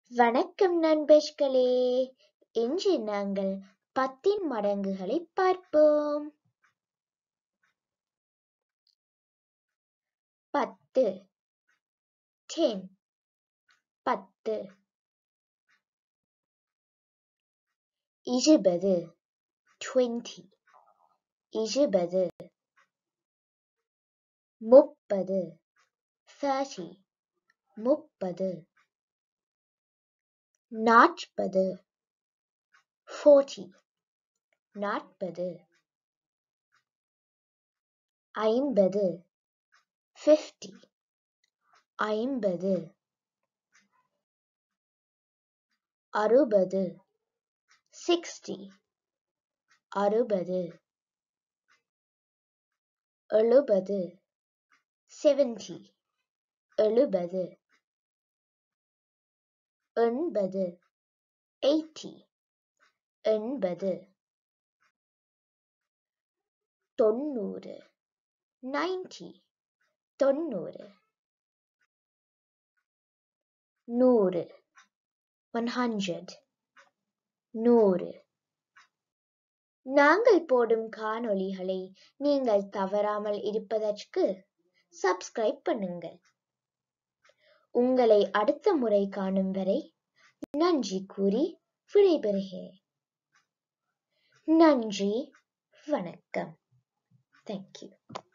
வணக்கம் நண்பர்களே இன்று நாங்கள் பத்தின் மடங்குகளைப் பார்ப்போம் பத்து டென் பத்து இருபது டுவெண்ட்டி இருபது முப்பது தேர்ட்டி முப்பது நாற்பது forty நாற்பது ஐம்பது fifty ஐம்பது அறுபது sixty அறுபது எழுபது seventy எழுபது எண்பது eighty எண்பது தொண்ணூறு ninety தொண்ணூறு நூறு one hundred நூறு நாங்கள் போடும் காணொளிகளை நீங்கள் தவறாமல் இருப்பதற்கு சப்ஸ்கிரைப் பண்ணுங்கள் உங்களை அடுத்த முறை காணும் வரை நன்றி கூறி விடைபெறுகிறேன் நன்றி வணக்கம் தேங்க்யூ